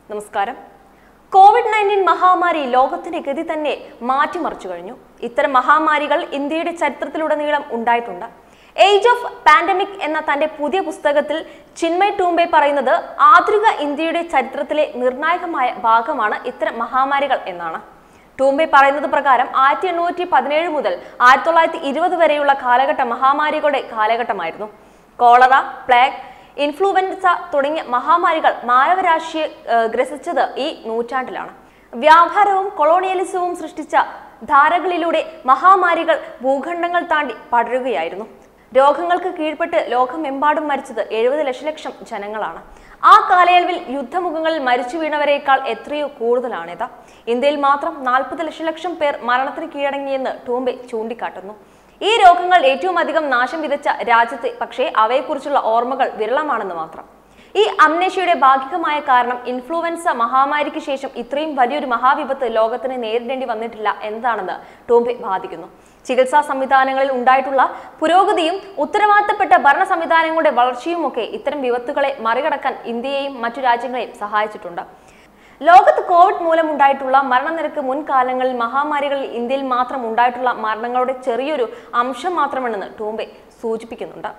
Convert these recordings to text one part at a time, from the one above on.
നമസ്കാരം Covid nineteen മഹാമാരി ലോകത്തിന്റെ ഗതി തന്നെ മാറ്റിമറിച്ചു കഴിഞ്ഞു ഇത്തരം മഹാമാരികൾ ഇന്ത്യയുടെ ചരിത്രത്തിലുടനീളം ഉണ്ടായിട്ടുണ്ട് ഏജ് ഓഫ് പാൻഡമിക് എന്ന തന്റെ പുതിയ പുസ്തകത്തിൽ ചിന്മയ് ടൂംബെ പറയുന്നത് ആധുനിക ഇന്ത്യയുടെ ചരിത്രത്തിലെ നിർണായകമായ ഭാഗമാണ് ഇത്തരം മഹാമാരികൾ എന്നാണ് ടൂംബെ പറയുന്നത് പ്രകാരം ആയിരത്തി എണ്ണൂറ്റി പതിനേഴ് മുതൽ ആയിരത്തി തൊള്ളായിരത്തി ഇരുപത് വരെയുള്ള കാലഘട്ടം മഹാമാരികളുടെ കാലഘട്ടമായിരുന്നു കോളറ പ്ലേഗ് ഇൻഫ്ലുവൻസ തുടങ്ങിയ മഹാമാരികൾ മാനവരാശിയെ ഏഹ്, ഗ്രസിച്ചത് ഈ നൂറ്റാണ്ടിലാണ് വ്യാപാരവും കൊളോണിയലിസവും സൃഷ്ടിച്ച ധാരകളിലൂടെ മഹാമാരികൾ ഭൂഖണ്ഡങ്ങൾ താണ്ടി പടരുകയായിരുന്നു രോഗങ്ങൾക്ക് കീഴ്പ്പെട്ട് ലോകമെമ്പാടും മരിച്ചത് എഴുപത് ലക്ഷലക്ഷം ജനങ്ങളാണ് ആ കാലയളവിൽ യുദ്ധമുഖങ്ങളിൽ മരിച്ചു വീണവരേക്കാൾ എത്രയോ കൂടുതലാണിത് ഇന്ത്യയിൽ മാത്രം നാൽപ്പത് ലക്ഷലക്ഷം പേർ മരണത്തിന് കീഴടങ്ങിയെന്ന് ടൂംബെ ചൂണ്ടിക്കാട്ടുന്നു ഈ രോഗങ്ങൾ ഏറ്റവും അധികം നാശം വിതച്ച രാജ്യത്തെ പക്ഷേ അവയെക്കുറിച്ചുള്ള ഓർമ്മകൾ വിരളമാണെന്ന് മാത്രം ഈ അമ്നേഷ്യയുടെ ഭാഗികമായ കാരണം ഇൻഫ്ലുവൻസ മഹാമാരിക്ക് ശേഷം ഇത്രയും വലിയൊരു മഹാവിപത്ത് ലോകത്തിന് നേരിടേണ്ടി വന്നിട്ടില്ല എന്നതാണെന്ന് ടോംബെ ബാധിക്കുന്നു ചികിത്സാ സംവിധാനങ്ങളിൽ ഉണ്ടായിട്ടുള്ള പുരോഗതിയും ഉത്തരവാദിത്തപ്പെട്ട ഭരണ സംവിധാനങ്ങളുടെ വളർച്ചയുമൊക്കെ ഇത്തരം വിപത്തുകളെ മറികടക്കാൻ ഇന്ത്യയെയും മറ്റു രാജ്യങ്ങളെയും സഹായിച്ചിട്ടുണ്ട് ലോകത്ത് കോവിഡ് മൂലമുണ്ടായിട്ടുള്ള മരണനിരക്ക് മുൻകാലങ്ങളിൽ മഹാമാരികളിൽ ഇന്ത്യയിൽ മാത്രം ഉണ്ടായിട്ടുള്ള മരണങ്ങളുടെ ചെറിയൊരു അംശം മാത്രമാണെന്ന് ടൂംബെ സൂചിപ്പിക്കുന്നുണ്ട്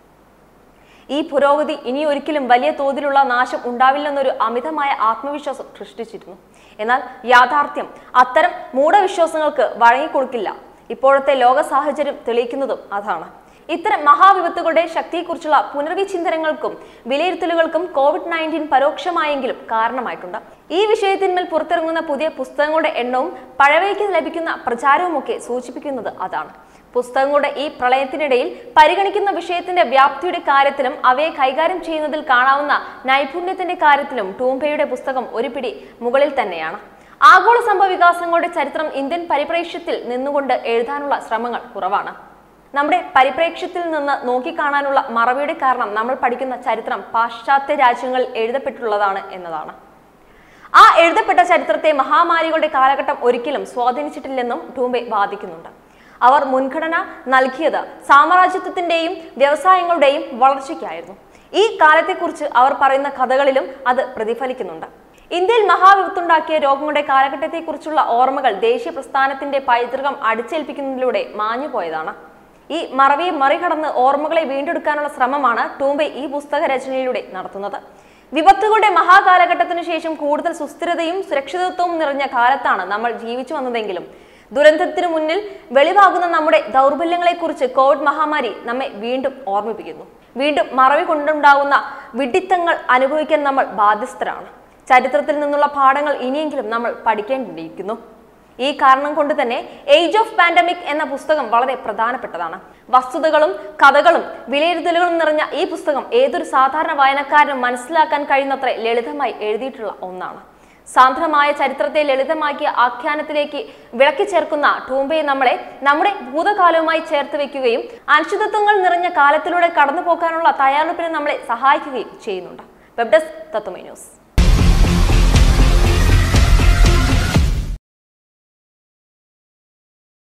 ഈ പുരോഗതി ഇനി ഒരിക്കലും വലിയ തോതിലുള്ള നാശം ഉണ്ടാവില്ലെന്നൊരു അമിതമായ ആത്മവിശ്വാസം സൃഷ്ടിച്ചിരുന്നു എന്നാൽ യാഥാർത്ഥ്യം അത്തരം മൂഢവിശ്വാസങ്ങൾക്ക് വഴങ്ങിക്കൊടുക്കില്ല ഇപ്പോഴത്തെ ലോക സാഹചര്യം തെളിയിക്കുന്നതും അതാണ് ഇത്തരം മഹാവിപത്തുകളുടെ ശക്തിയെക്കുറിച്ചുള്ള പുനർവിചിന്തനങ്ങൾക്കും വിലയിരുത്തലുകൾക്കും കോവിഡ് നയൻറ്റീൻ പരോക്ഷമായെങ്കിലും കാരണമായിട്ടുണ്ട് ഈ വിഷയത്തിന്മേൽ പുറത്തിറങ്ങുന്ന പുതിയ പുസ്തകങ്ങളുടെ എണ്ണവും പഴവയ്ക്ക് ലഭിക്കുന്ന പ്രചാരവുമൊക്കെ സൂചിപ്പിക്കുന്നത് അതാണ് പുസ്തകങ്ങളുടെ ഈ പ്രളയത്തിനിടയിൽ പരിഗണിക്കുന്ന വിഷയത്തിന്റെ വ്യാപ്തിയുടെ കാര്യത്തിലും അവയെ കൈകാര്യം ചെയ്യുന്നതിൽ കാണാവുന്ന നൈപുണ്യത്തിന്റെ കാര്യത്തിലും ടൂംബയുടെ പുസ്തകം ഒരു പിടി മുകളിൽ തന്നെയാണ് ആഗോള സംഭവ വികാസങ്ങളുടെ ചരിത്രം ഇന്ത്യൻ പരിപ്രേക്ഷ്യത്തിൽ നിന്നുകൊണ്ട് എഴുതാനുള്ള ശ്രമങ്ങൾ കുറവാണ് നമ്മുടെ പരിപ്രേക്ഷ്യത്തിൽ നിന്ന് നോക്കിക്കാണാനുള്ള മറവിയുടെ കാരണം നമ്മൾ പഠിക്കുന്ന ചരിത്രം പാശ്ചാത്യ രാജ്യങ്ങളിൽ എഴുതപ്പെട്ടുള്ളതാണ് എന്നതാണ് ആ എഴുതപ്പെട്ട ചരിത്രത്തെ മഹാമാരികളുടെ കാലഘട്ടം ഒരിക്കലും സ്വാധീനിച്ചിട്ടില്ലെന്നും ടൂംബെ വാദിക്കുന്നുണ്ട് അവർ മുൻഗണന നൽകിയത് സാമ്രാജ്യത്വത്തിന്റെയും വ്യവസായങ്ങളുടെയും വളർച്ചയ്ക്കായിരുന്നു ഈ കാലത്തെക്കുറിച്ച് അവർ പറയുന്ന കഥകളിലും അത് പ്രതിഫലിക്കുന്നുണ്ട് ഇന്ത്യയിൽ മഹാവിപത്തുണ്ടാക്കിയ രോഗങ്ങളുടെ കാലഘട്ടത്തെക്കുറിച്ചുള്ള ഓർമ്മകൾ ദേശീയ പ്രസ്ഥാനത്തിന്റെ പൈതൃകം അടിച്ചേൽപ്പിക്കുന്നതിലൂടെ മാഞ്ഞുപോയതാണ് ഈ മറവിയെ മറികടന്ന് ഓർമ്മകളെ വീണ്ടെടുക്കാനുള്ള ശ്രമമാണ് ടൂംബെ ഈ പുസ്തക രചനയിലൂടെ നടത്തുന്നത് വിപത്തുകളുടെ മഹാകാലഘട്ടത്തിനു ശേഷം കൂടുതൽ സുസ്ഥിരതയും സുരക്ഷിതത്വവും നിറഞ്ഞ കാലത്താണ് നമ്മൾ ജീവിച്ചു വന്നതെങ്കിലും ദുരന്തത്തിനു മുന്നിൽ വെളിവാകുന്ന നമ്മുടെ ദൗർബല്യങ്ങളെക്കുറിച്ച് കോവിഡ് മഹാമാരി നമ്മെ വീണ്ടും ഓർമ്മിപ്പിക്കുന്നു വീണ്ടും മറവി കൊണ്ടുണ്ടാകുന്ന വിഡിത്തങ്ങൾ അനുഭവിക്കാൻ നമ്മൾ ബാധ്യസ്ഥരാണ് ചരിത്രത്തിൽ നിന്നുള്ള പാഠങ്ങൾ ഇനിയെങ്കിലും നമ്മൾ പഠിക്കേണ്ടിയിരിക്കുന്നു ഈ കാരണം കൊണ്ട് തന്നെ ഏജ് ഓഫ് പാൻഡമിക് എന്ന പുസ്തകം വളരെ പ്രധാനപ്പെട്ടതാണ് വസ്തുതകളും കഥകളും വിലയിരുത്തലുകളും നിറഞ്ഞ ഈ പുസ്തകം ഏതൊരു സാധാരണ വായനക്കാരനും മനസ്സിലാക്കാൻ കഴിയുന്നത്ര ലളിതമായി എഴുതിയിട്ടുള്ള ഒന്നാണ് സാന്ദ്രമായ ചരിത്രത്തെ ലളിതമാക്കിയ ആഖ്യാനത്തിലേക്ക് വിളക്കി ചേർക്കുന്ന ടൂംബയെ നമ്മളെ നമ്മുടെ ഭൂതകാലവുമായി ചേർത്ത് വെക്കുകയും അനിശ്ചിതത്വങ്ങൾ നിറഞ്ഞ കാലത്തിലൂടെ കടന്നു പോകാനുള്ള തയ്യാറെടുപ്പിന് നമ്മളെ സഹായിക്കുകയും ചെയ്യുന്നുണ്ട് വെബ് ഡെസ്ക് തത്വമൈ ന്യൂസ്